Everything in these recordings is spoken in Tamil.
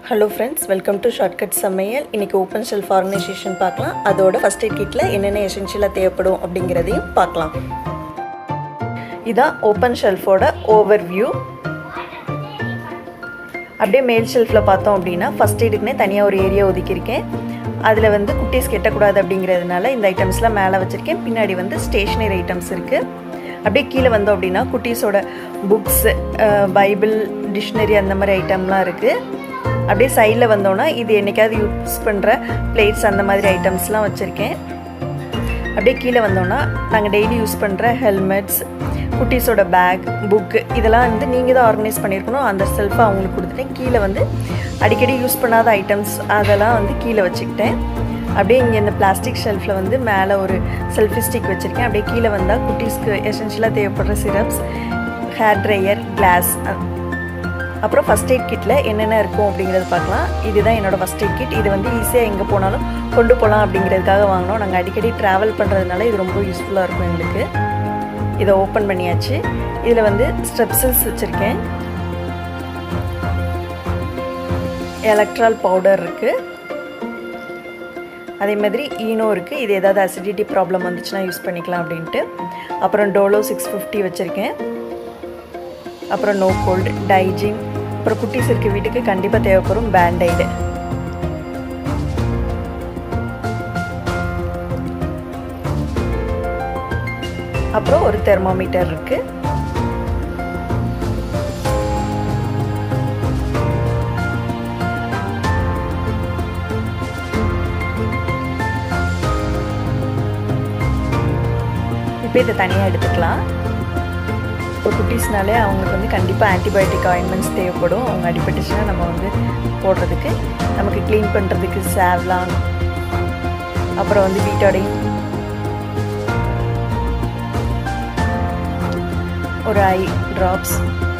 hello friends welcome to shortcut சமையல் இன்றைக்கி ஓப்பன் ஷெல்ஃப் ஆர்கனைசேஷன் பார்க்கலாம் அதோட ஃபஸ்ட் எய்ட் கிட்டில் என்னென்ன எசென்ஷியலாக தேவைப்படும் அப்படிங்கிறதையும் பார்க்கலாம் இதான் ஓப்பன் ஷெல்ஃபோட ஓவர் வியூ அப்படியே மேல் ஷெல்ஃபில் பார்த்தோம் அப்படின்னா ஃபஸ்ட் எய்டுக்குனே தனியாக ஒரு ஏரியா ஒதுக்கியிருக்கேன் அதில் வந்து குட்டீஸ் கெட்டக்கூடாது அப்படிங்கிறதுனால இந்த ஐட்டம்ஸ்லாம் மேலே வச்சுருக்கேன் பின்னாடி வந்து ஸ்டேஷ்னரி ஐட்டம்ஸ் இருக்குது அப்படியே கீழே வந்தோம் அப்படின்னா குட்டீஸோட புக்ஸு பைபிள் டிக்ஷனரி அந்த மாதிரி ஐட்டம்லாம் இருக்குது அப்படியே சைடில் வந்தோன்னா இது என்றைக்காவது யூஸ் பண்ணுற பிளேட்ஸ் அந்த மாதிரி ஐட்டம்ஸ்லாம் வச்சுருக்கேன் அப்படியே கீழே வந்தோன்னா நாங்கள் டெய்லி யூஸ் பண்ணுற ஹெல்மெட்ஸ் குட்டீஸோட பேக் புக்கு இதெல்லாம் வந்து நீங்கள் தான் ஆர்கனைஸ் பண்ணியிருக்கணும் அந்த செல்ஃபை அவங்களுக்கு கொடுத்துட்டேன் கீழே வந்து அடிக்கடி யூஸ் பண்ணாத ஐட்டம்ஸ் அதெல்லாம் வந்து கீழே வச்சுக்கிட்டேன் அப்படியே இங்கே இந்த பிளாஸ்டிக் ஷெல்ஃபில் வந்து மேலே ஒரு செல்ஃபி ஸ்டிக் வச்சுருக்கேன் அப்படியே கீழே வந்தால் குட்டீஸ்க்கு எசென்ஷியலாக தேவைப்படுற சிரப்ஸ் ஹேர் ட்ரையர் கிளாஸ் அப்புறம் ஃபஸ்ட் எய்ட் கிட்டில் என்னென்ன இருக்கும் அப்படிங்கிறது பார்க்கலாம் இதுதான் என்னோடய ஃபஸ்ட் எய்ட் கிட் இது வந்து ஈஸியாக எங்கே போனாலும் கொண்டு போகலாம் அப்படிங்கிறதுக்காக வாங்கினோம் நாங்கள் அடிக்கடி ட்ராவல் பண்ணுறதுனால இது ரொம்ப யூஸ்ஃபுல்லாக இருக்கும் எங்களுக்கு இதை ஓப்பன் பண்ணியாச்சு இதில் வந்து ஸ்ட்ரெப்சில்ஸ் வச்சுருக்கேன் எலக்ட்ரால் பவுடர் இருக்குது அதே மாதிரி ஈனோ இருக்குது இது ஏதாவது அசிடிட்டி ப்ராப்ளம் வந்துச்சுன்னா யூஸ் பண்ணிக்கலாம் அப்படின்ட்டு அப்புறம் டோலோ சிக்ஸ் ஃபிஃப்டி வச்சுருக்கேன் அப்புறம் நோ கோல்டு டைஜிங் அப்புறம் குட்டீஸ் இருக்க வீட்டுக்கு கண்டிப்பாக தேவைப்படும் பேண்டைடு அப்புறம் ஒரு தெர்மோமீட்டர் இருக்குது இப்போ இதை தனியாக எடுத்துக்கலாம் இப்போ குட்டீஸ்னாலே அவங்களுக்கு வந்து கண்டிப்பாக ஆன்டிபயோட்டிக் ஆயின்மெண்ட்ஸ் தேவைப்படும் அவங்க அடிபட்டுச்சுன்னா நம்ம வந்து போடுறதுக்கு நமக்கு க்ளீன் பண்ணுறதுக்கு சேவ்லான் அப்புறம் வந்து வீட்டோடையும் ஒரு ஐ ட்ராப்ஸ்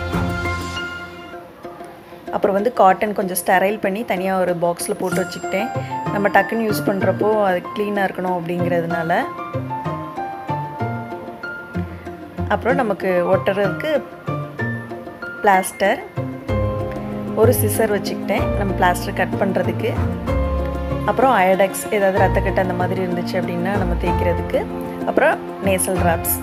அப்புறம் வந்து காட்டன் கொஞ்சம் ஸ்டெரைல் பண்ணி தனியாக ஒரு பாக்ஸில் போட்டு வச்சுக்கிட்டேன் நம்ம டக்குன்னு யூஸ் பண்ணுறப்போ அது க்ளீனாக இருக்கணும் அப்படிங்கிறதுனால அப்புறம் நமக்கு ஒட்டுறதுக்கு பிளாஸ்டர் ஒரு சிசர் வச்சுக்கிட்டேன் நம்ம பிளாஸ்டர் கட் பண்ணுறதுக்கு அப்புறம் அயடெக்ஸ் ஏதாவது ரத்தக்கட்டு அந்த மாதிரி இருந்துச்சு அப்படின்னா நம்ம தேய்க்கிறதுக்கு அப்புறம் நேசல் ட்ராப்ஸ்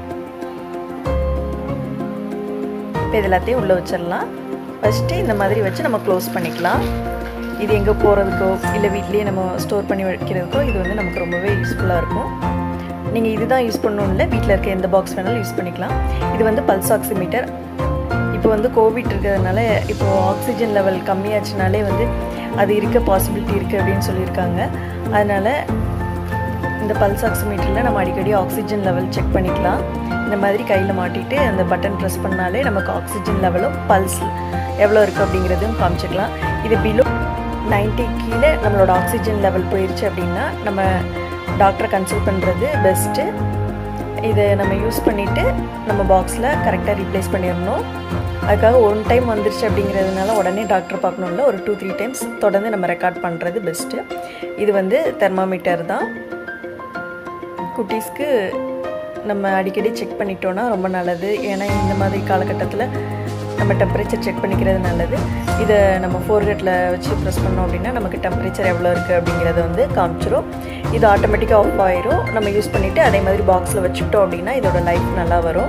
இப்போ இது எல்லாத்தையும் உள்ளே வச்சிடலாம் ஃபஸ்ட்டு இந்த மாதிரி வச்சு நம்ம க்ளோஸ் பண்ணிக்கலாம் இது எங்கே போகிறதுக்கோ இல்லை வீட்லேயே நம்ம ஸ்டோர் பண்ணி வைக்கிறதுக்கோ இது வந்து நமக்கு ரொம்பவே யூஸ்ஃபுல்லாக இருக்கும் நீங்கள் இதுதான் யூஸ் பண்ணணும்ல வீட்டில் இருக்க எந்த பாக்ஸ் வேணாலும் யூஸ் பண்ணிக்கலாம் இது வந்து பல்ஸ் ஆக்சிமீட்டர் இப்போ வந்து கோவிட் இருக்கிறதுனால இப்போது ஆக்சிஜன் லெவல் கம்மியாச்சுனாலே வந்து அது இருக்க பாசிபிலிட்டி இருக்குது அப்படின்னு சொல்லியிருக்காங்க அதனால் இந்த பல்ஸ் ஆக்சிமீட்டரில் நம்ம அடிக்கடி ஆக்சிஜன் லெவல் செக் பண்ணிக்கலாம் இந்த மாதிரி கையில் மாட்டிட்டு அந்த பட்டன் ப்ரெஸ் பண்ணாலே நமக்கு ஆக்சிஜன் லெவலும் பல்ஸ் எவ்வளோ இருக்குது அப்படிங்கிறதும் காமிச்சிக்கலாம் இது பிலோ நைன்ட்டி கீழே நம்மளோட ஆக்சிஜன் லெவல் போயிடுச்சு அப்படின்னா நம்ம டாக்டரை கன்சல்ட் பண்ணுறது பெஸ்ட்டு இதை நம்ம யூஸ் பண்ணிவிட்டு நம்ம பாக்ஸில் கரெக்டாக ரீப்ளேஸ் பண்ணிடணும் அதுக்காக ஒன் டைம் வந்துருச்சு அப்படிங்கிறதுனால உடனே டாக்டர் பார்க்கணும்ல ஒரு டூ த்ரீ டைம்ஸ் தொடர்ந்து நம்ம ரெக்கார்ட் பண்ணுறது பெஸ்ட்டு இது வந்து தெர்மாமீட்டர் தான் குட்டீஸ்க்கு நம்ம அடிக்கடி செக் பண்ணிட்டோன்னா ரொம்ப நல்லது ஏன்னா இந்த மாதிரி காலகட்டத்தில் நம்ம டெம்பரேச்சர் செக் பண்ணிக்கிறது நல்லது இதை நம்ம ஃபோர்கெட்டில் வச்சு ப்ரெஸ் பண்ணோம் அப்படின்னா நமக்கு டெம்பரேச்சர் எவ்வளோ இருக்குது அப்படிங்கிறத வந்து காமிச்சிரும் இது ஆட்டோமேட்டிக்காக ஆஃப் ஆயிரும் நம்ம யூஸ் பண்ணிவிட்டு அதே மாதிரி பாக்ஸில் வச்சுக்கிட்டோம் அப்படின்னா இதோட லைஃப் நல்லா வரும்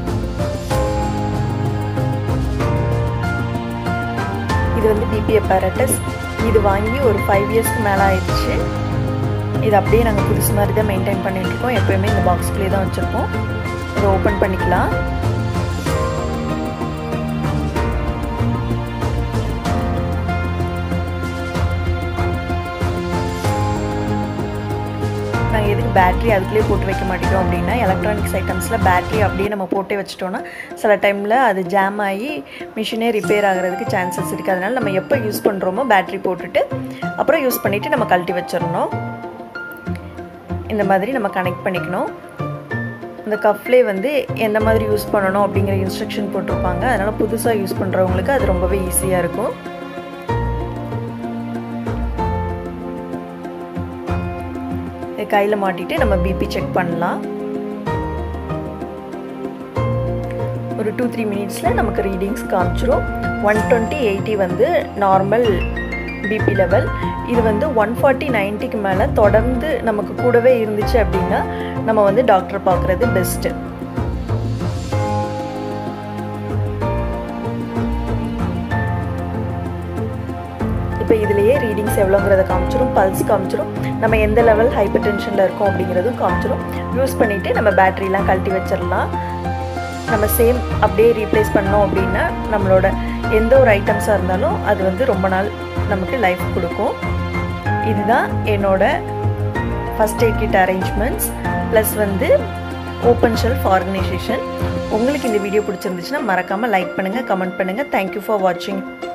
இது வந்து பிபி அப்பேரட்டஸ் இது வாங்கி ஒரு ஃபைவ் இயர்ஸ்க்கு மேலே ஆயிடுச்சு இது அப்படியே நாங்கள் புதுசு மாதிரி தான் மெயின்டைன் பண்ணிகிட்ருக்கோம் எப்போயுமே இந்த பாக்ஸ்குள்ளேயே தான் வச்சுருக்கோம் இதை ஓப்பன் பண்ணிக்கலாம் நாங்கள் எதுக்கு பேட்ரி அதுக்குள்ளேயே போட்டு வைக்க மாட்டேங்கிறோம் அப்படின்னா எலக்ட்ரானிக்ஸ் ஐட்டம்ஸில் பேட்ரி அப்படியே நம்ம போட்டே வச்சிட்டோன்னா சில டைமில் அது ஜாம் ஆகி மிஷினே ரிப்பேர் ஆகிறதுக்கு சான்சஸ் இருக்குது அதனால் நம்ம எப்போ யூஸ் பண்ணுறோமோ பேட்ரி போட்டுட்டு அப்புறம் யூஸ் பண்ணிவிட்டு நம்ம கழட்டி வச்சிடணும் இந்த மாதிரி நம்ம கனெக்ட் பண்ணிக்கணும் இந்த கஃப்லேயே வந்து எந்த மாதிரி யூஸ் பண்ணணும் அப்படிங்கிற இன்ஸ்ட்ரக்ஷன் போட்டிருப்பாங்க அதனால் புதுசாக யூஸ் பண்ணுறவங்களுக்கு அது ரொம்பவே ஈஸியாக இருக்கும் கையில் மாட்டிட்டு நம்ம பிபி செக் பண்ணலாம் ஒரு டூ த்ரீ மினிட்ஸில் நமக்கு ரீடிங்ஸ் காமிச்சிரும் ஒன் டுவெண்ட்டி எயிட்டி வந்து நார்மல் பிபி லெவல் இது வந்து ஒன் ஃபார்ட்டி நைன்ட்டிக்கு மேலே தொடர்ந்து நமக்கு கூடவே இருந்துச்சு அப்படின்னா நம்ம வந்து டாக்டர் பார்க்குறது பெஸ்ட்டு இப்போ இதுலேயே ரீடிங்ஸ் எவ்வளோங்கிறத காமிச்சிரும் பல்ஸ் காமிச்சிரும் நம்ம எந்த லெவல் ஹைப்பர் டென்ஷனில் இருக்கோம் அப்படிங்கிறதும் காமிச்சிரும் யூஸ் பண்ணிவிட்டு நம்ம பேட்டரிலாம் கழட்டி வச்சிடலாம் நம்ம சேம் அப்படியே ரீப்ளேஸ் பண்ணோம் அப்படின்னா நம்மளோட எந்த ஒரு ஐட்டம்ஸாக இருந்தாலும் அது வந்து ரொம்ப நாள் நமக்கு லைஃப் கொடுக்கும் இதுதான் என்னோட first aid kit arrangements plus வந்து ஓப்பன் ஷெல்ஃப் ஆர்கனைசேஷன் உங்களுக்கு இந்த வீடியோ பிடிச்சிருந்துச்சுன்னா மறக்காமல் லைக் பண்ணுங்கள் கமெண்ட் பண்ணுங்கள் தேங்க்யூ ஃபார் வாட்சிங்